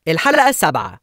الحلقة السابعة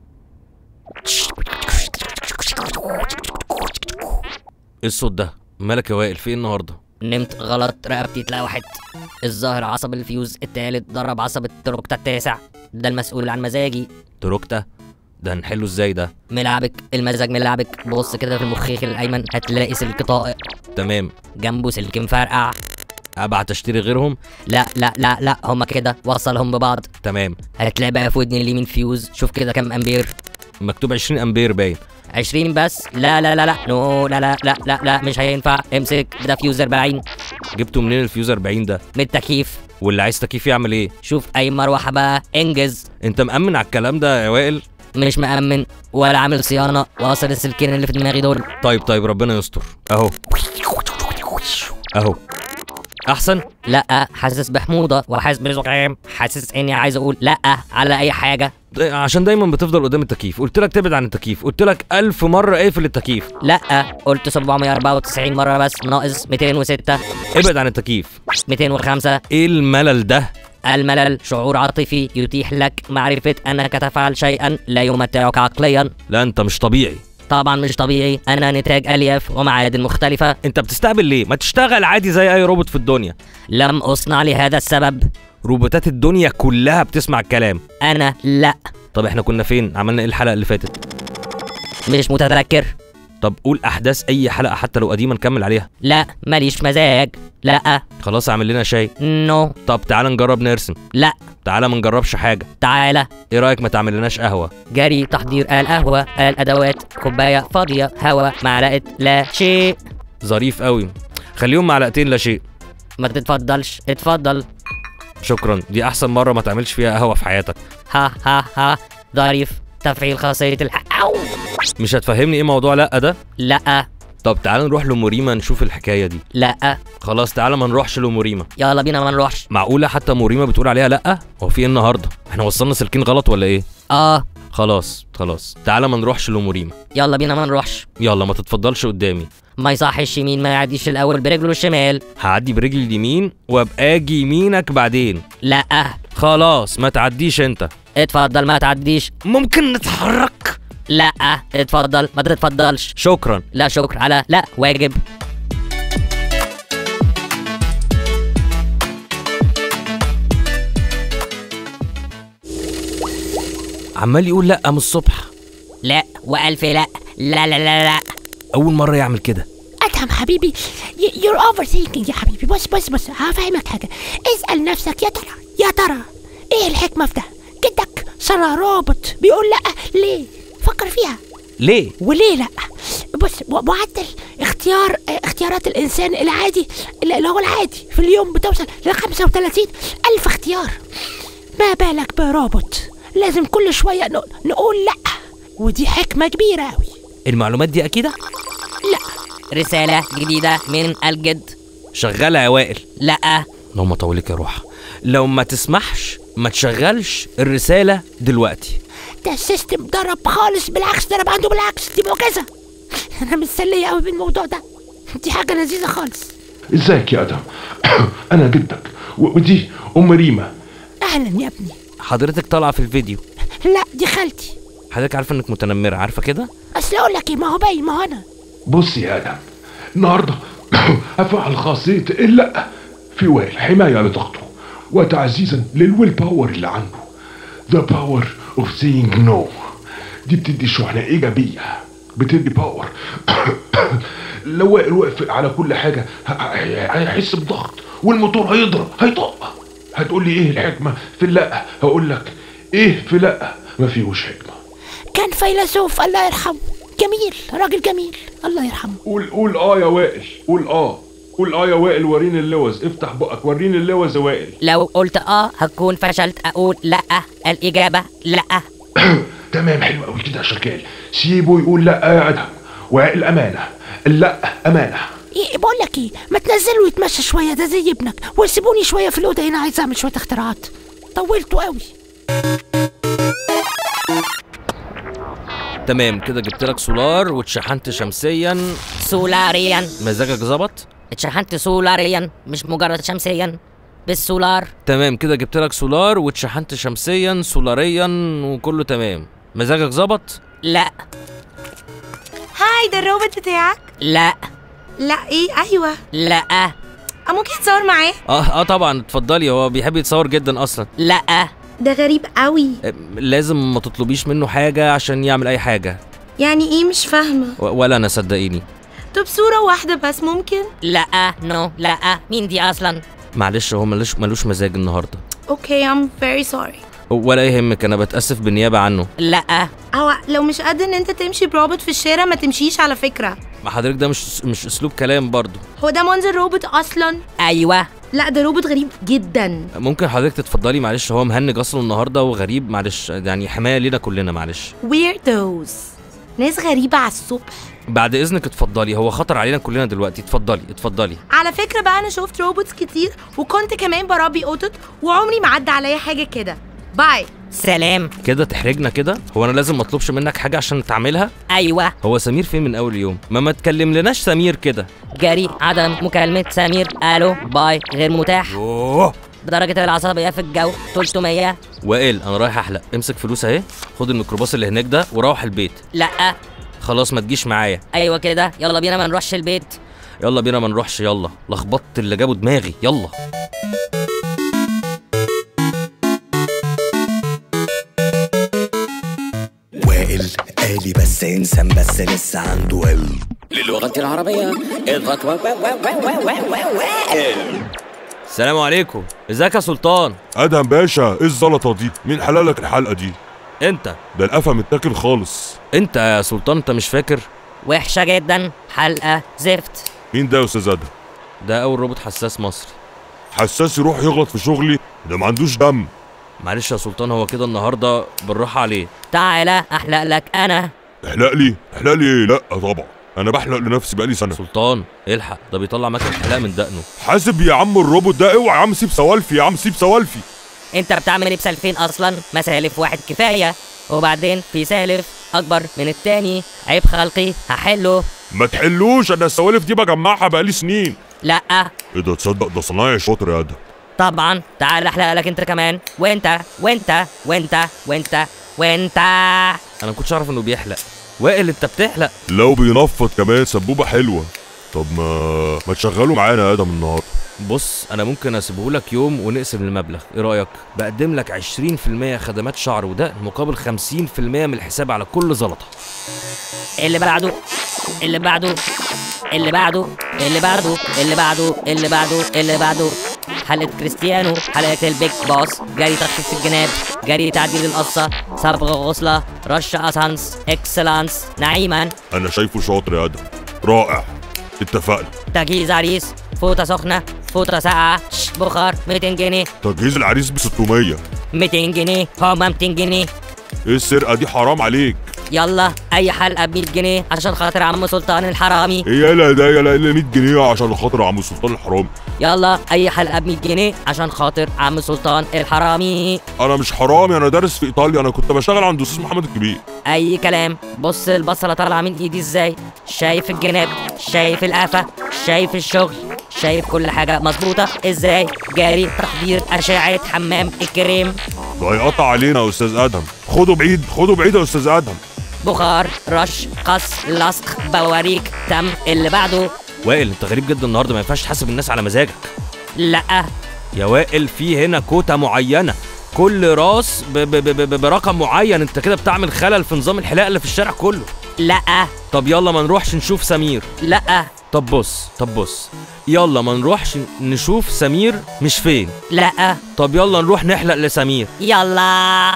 ايه الصوت ده مالك يا وائل في ايه النهارده نمت غلط رقبتي اتلوحت الظاهر عصب الفيوز التالت ضرب عصب التروكتا التاسع ده المسؤول عن مزاجي تروكتا ده هنحله ازاي ده ملعبك المزاج ملعبك بص كده في المخيخ الايمن هتلاقي سلك طائق تمام جنبه سلك مفرقع ابعت اشتري غيرهم لا لا لا لا هما كده وصلهم ببعض تمام هتلاقي بقى في ودني اليمين فيوز شوف كده كام امبير مكتوب 20 امبير باين 20 بس لا لا لا لا نو لا لا لا لا لا مش هينفع امسك ده فيوز 40 جبته منين الفيوز 40 ده من التكييف واللي عايز تكييف يعمل ايه شوف اي مروحه بقى انجز انت مأمن على الكلام ده يا وائل مش مأمن ولا عامل صيانه واصل السلكين اللي في دماغي دول طيب طيب ربنا يستر اهو اهو احسن لا حاسس بحموضه وحاسس بزكام حاسس اني عايز اقول لا على اي حاجه ده- عشان دايما بتفضل قدام التكييف قلت لك تبعد عن التكييف قلت لك ألف مرة اقفل التكييف لا قلت 794 مره بس ناقص 206 ابعد عن التكييف 205 ايه الملل ده الملل شعور عاطفي يتيح لك معرفه انك تفعل شيئا لا يمتعك عقليا لا انت مش طبيعي طبعا مش طبيعي انا نتاج الياف ومعادن مختلفه انت بتستقبل ليه ما تشتغل عادي زي اي روبوت في الدنيا لم اصنع لهذا السبب روبوتات الدنيا كلها بتسمع الكلام انا لا طب احنا كنا فين عملنا ايه الحلقه اللي فاتت مش متذكر طب قول احداث اي حلقه حتى لو قديمه نكمل عليها لا ماليش مزاج لا خلاص اعمل لنا شاي نو طب تعالى نجرب نرسم لا تعالى ما نجربش حاجه تعالى ايه رايك ما تعمل لناش قهوه جري تحضير القهوة الأدوات كوباية فاضية هواء معلقة لا شيء ظريف قوي خليهم معلقتين لا شيء ما تتفضلش اتفضل شكرا دي احسن مره ما تعملش فيها قهوه في حياتك ها ها ها ظريف تفعيل خاصية الح أو مش هتفهمني ايه موضوع لا ده لا طب تعالى نروح لموريما نشوف الحكايه دي لا خلاص تعالى ما نروحش لموريما يلا بينا ما نروحش معقوله حتى موريما بتقول عليها لا هو في ايه النهارده احنا وصلنا سلكين غلط ولا ايه اه خلاص خلاص تعالى ما نروحش لموريما يلا بينا ما نروحش يلا ما تتفضلش قدامي ما يصحش يمين ما يعديش الأول برجله الشمال هعدي برجلي اليمين وابقى اجي يمينك بعدين لا خلاص ما تعديش انت اتفضل ما تعديش ممكن نتحرك لا اتفضل ما تتفضلش شكرا لا شكر على لا واجب عمال يقول لا من الصبح لا وألف لا لا لا لا لا اول مره يعمل كده ادهم حبيبي يور اوفر ثينكينج يا حبيبي بص بص بص هفهمك حاجه اسال نفسك يا ترى يا ترى ايه الحكمه في ده جدك صار روبوت بيقول لا ليه فكر فيها ليه وليه لا بص و- معدل اختيار اه، اختيارات الانسان العادي اللي اللي هو العادي في اليوم بتوصل ل 35 الف اختيار ما بالك بروبوت لازم كل شويه ن- نقول لا ودي حكمه كبيره قوي المعلومات دي اكيده رسالة جديدة من الجد شغاله يا وائل لا اللهم طولك يا روح لو ما تسمحش ما تشغلش الرساله دلوقتي ده السيستم ضرب خالص بالعكس ضرب عنده بالعكس دي معجزه انا متسليه قوي بالموضوع ده دي حاجه لذيذه خالص ازيك يا ادم انا جدك و- ودي ام ريما اهلا يا ابني حضرتك طالعه في الفيديو لا دي خالتي حضرتك عارفه انك متنمره عارفه كده اصل اقول لك ايه ما هو باين ما هو انا بص يا ادم النهارده هفعل خاصيه اللا في وائل حمايه لطاقته وتعزيزا للويل باور اللي عنده ذا باور اوف سينج نو دي بتدي شحنه ايجابيه بتدي باور لو وائل وقف على كل حاجه ه- ه- هيحس بضغط والموتور هيضرب هيطق هتقول لي ايه الحكمه في اللا هقول لك ايه في لا ما فيهوش حكمه كان فيلسوف الله يرحمه جميل راجل جميل الله يرحمه قول قول اه يا وائل قول اه قول اه يا وائل وريني اللوز افتح بقك وريني اللوز يا وائل لو قلت اه هكون فشلت اقول لا الاجابه لا تمام حلو قوي كده يا شغال سيبه يقول لا يا ادهم وائل امانه لا امانه إيه بقول لك ايه ما تنزله يتمشى شويه ده زي ابنك وسيبوني شويه في الاوضه هنا عايز اعمل شويه اختراعات طولته قوي تمام كده جبت لك سولار واتشحنت شمسيا سولاريا مزاجك ظبط اتشحنت سولاريا مش مجرد شمسيا بالسولار تمام كده جبت لك سولار واتشحنت شمسيا سولاريا وكله تمام مزاجك ظبط لا هاي ده الروبوت بتاعك لا لا ايه ايوه لا أه ممكن تصور معاه اه اه طبعا اتفضلي هو بيحب يتصور جدا اصلا لا ده غريب قوي آه، لازم ما تطلبيش منه حاجه عشان يعمل اي حاجه يعني ايه مش فاهمه و- ولا انا صدقيني طب صوره واحده بس ممكن لا نو لا مين دي اصلا معلش هو ملوش ملوش مزاج النهارده اوكي I'm very sorry ولا يهمك انا بتاسف بالنيابه عنه لا هو لو مش قادر ان انت تمشي بروبوت في الشارع ما تمشيش على فكره ما حضرتك ده مش مش اسلوب كلام برضو هو ده منظر روبوت اصلا ايوه لا ده روبوت غريب جدا ممكن حضرتك تتفضلي معلش هو مهنج اصلا النهارده وغريب معلش يعني حمايه لينا كلنا معلش weirdos ناس غريبة على الصبح بعد اذنك اتفضلي هو خطر علينا كلنا دلوقتي اتفضلي اتفضلي على فكرة بقى أنا شفت روبوتس كتير وكنت كمان بربي قطط وعمري ما عدى عليا حاجة كده باي سلام كده تحرجنا كده هو انا لازم ما اطلبش منك حاجه عشان تعملها ايوه هو سمير فين من اول يوم ما ما تكلم لناش سمير كده جري عدم مكالمة سمير الو باي غير متاح اوه بدرجة العصبية في الجو 300 وائل انا رايح احلق امسك فلوس اهي خد الميكروباص اللي هناك ده وروح البيت لا خلاص ما تجيش معايا ايوه كده يلا بينا ما نروحش البيت يلا بينا ما نروحش يلا لخبطت اللي جابه دماغي يلا وائل آلي بس إنسان بس لسه عنده علم للغة العربية اضغط و- و- و- و- و- و- و- وائل السلام عليكم ازيك يا سلطان ادهم باشا ايه الزلطه دي مين حلالك الحلقه دي انت ده القفا متاكل خالص انت يا سلطان انت مش فاكر وحشة جدا حلقة زفت مين ده يا استاذ ادهم ده اول روبوت حساس مصري حساس يروح يغلط في شغلي ده ما عندوش دم معلش يا سلطان هو كده النهارده بالراحه عليه تعالى احلق لك انا احلق لي احلق لي ايه لا طبعا انا بحلق لنفسي بقالي سنه سلطان الحق ده بيطلع مكنه حلاقه من دقنه حاسب يا عم الروبوت ده اوعى يا عم سيب سوالفي يا عم سيب سوالفي انت بتعمل ايه بسلفين اصلا ما سالف واحد كفاية وبعدين في سالف اكبر من التاني عيب خلقي هحله ما تحلوش انا السوالف دي بجمعها بقالي سنين لا ايه ده تصدق ده صنايعي شاطر يا ادهم طبعا تعال احلق لك انت كمان وانت وانت وانت وانت وانت انا ما كنتش اعرف انه بيحلق وائل انت بتحلق لو بينفض كمان سبوبه حلوه طب ما ما تشغلوا معانا يا ادهم النهارده بص انا ممكن اسيبه لك يوم ونقسم المبلغ ايه رايك بقدم لك 20% خدمات شعر ودقن مقابل 50% من الحساب على كل زلطه اللي بعده اللي بعده اللي بعده اللي بعده اللي بعده اللي بعده اللي بعده حلقة كريستيانو حلقة البيج باص جري تخفيف الجناب جري تعديل القصة صبغ غسلة رش اسانس اكسلانس نعيما انا شايفه شاطر يا ادهم رائع اتفقنا تجهيز عريس فوطة سخنة فوطة ساقعة شش، بخار 200 جنيه تجهيز العريس ب 600 200 جنيه هما 200 جنيه ايه السرقه دي حرام عليك يلا اي حلقة ب 100 جنيه عشان خاطر عم سلطان الحرامي ايه يالا ده يالا الا 100 جنيه عشان خاطر عم سلطان الحرامي يلا اي حلقة ب 100 جنيه عشان خاطر عم سلطان الحرامي انا مش حرامي انا دارس في ايطاليا انا كنت بشتغل عند استاذ محمد الكبير اي كلام بص البصله طالعه من ايدي ازاي شايف الجناب شايف القفا شايف الشغل شايف كل حاجه مظبوطه ازاي جاري تحضير اشعه حمام الكريم ده هيقطع علينا يا استاذ ادهم خده بعيد خده بعيد يا استاذ ادهم بخار رش قص لصق بواريك تم اللي بعده وائل انت غريب جدا النهارده ما ينفعش تحاسب الناس على مزاجك لا يا وائل في هنا كوتا معينه كل راس ب ب ب ب برقم معين انت كده بتعمل خلل في نظام الحلاقه اللي في الشارع كله لا طب يلا ما نروحش نشوف سمير لا طب بص طب بص يلا ما نروحش نشوف سمير مش فين لا طب يلا نروح نحلق لسمير يلا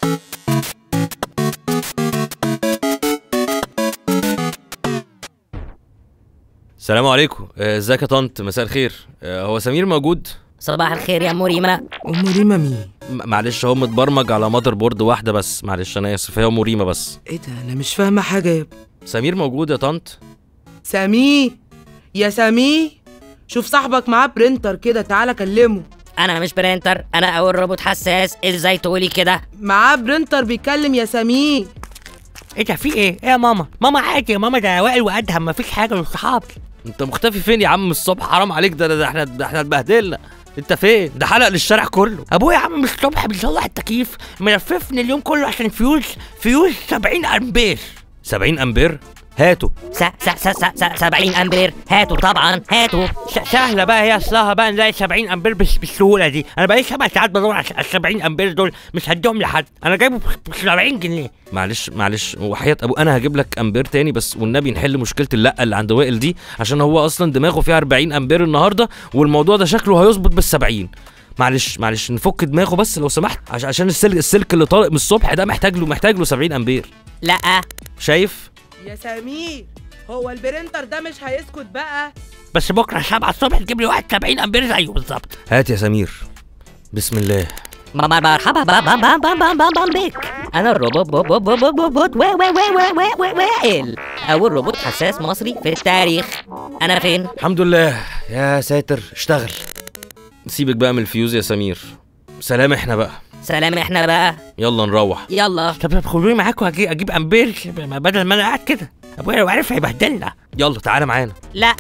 السلام عليكم آه، ازيك يا طنط مساء الخير آه، هو سمير موجود صباح الخير يا مريمه ام ريما مين؟ م- معلش هو متبرمج على مادر بورد واحده بس معلش انا اسف هي مريمه بس ايه ده انا مش فاهمه حاجه يا ابني سمير موجود يا طنط سامي يا سامي شوف صاحبك معاه برينتر كده تعالى كلمه انا مش برينتر انا اول روبوت حساس ازاي تقولي كده معاه برينتر بيتكلم يا سامي ايه ده في ايه؟ ايه يا ماما؟ ماما عادي يا ماما ده وائل وادهم مفيش حاجه دول صحابي انت مختفي فين يا عم الصبح حرام عليك ده ده احنا ده احنا اتبهدلنا انت فين ده حلق للشارع كله ابويا يا عم من الصبح بيصلح التكييف ملففني اليوم كله عشان فيوز فيوز 70 امبير 70 امبير هاتوا س س س س س 70 امبير هاتوا طبعا هاتوا س- سهله بقى هي اصلها بقى نلاقي 70 امبير بس بالسهوله دي انا بقالي سبع ساعات بدور على ال 70 امبير دول مش هديهم لحد انا جايبه ب 70 جنيه معلش معلش وحياة ابو انا هجيب لك امبير تاني بس والنبي نحل مشكله اللقه اللي عند وائل دي عشان هو اصلا دماغه فيها 40 امبير النهارده والموضوع ده شكله هيظبط بال 70 معلش معلش نفك دماغه بس لو سمحت عش- عشان السلك السلك اللي طالق من الصبح ده محتاج له محتاج له 70 امبير لا شايف يا سمير هو البرينتر ده مش هيسكت بقى بس بكره 7 الصبح تجيب لي واحد 70 امبير زيه بالظبط هات يا سمير بسم الله م- م- مرحبا بام بام بام بام بام بام بام بك انا الروبوت بوت بوت بوت بوت بوت وا- وا- وا- وا- وا- وا- وائل اول روبوت حساس مصري في التاريخ انا فين الحمد لله يا ساتر اشتغل سيبك بقى من الفيوز يا سمير سلام احنا بقى سلام احنا بقى يلا نروح يلا طب طب خدوني معاكم أجي اجيب امبير بدل ما انا قاعد كده ابويا لو عرف هيبهدلنا يلا تعالى معانا لا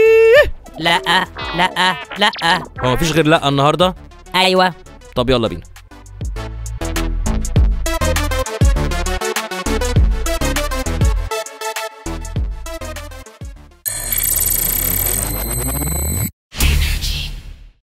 لا لا لا هو مفيش غير لا النهارده ايوه طب يلا بينا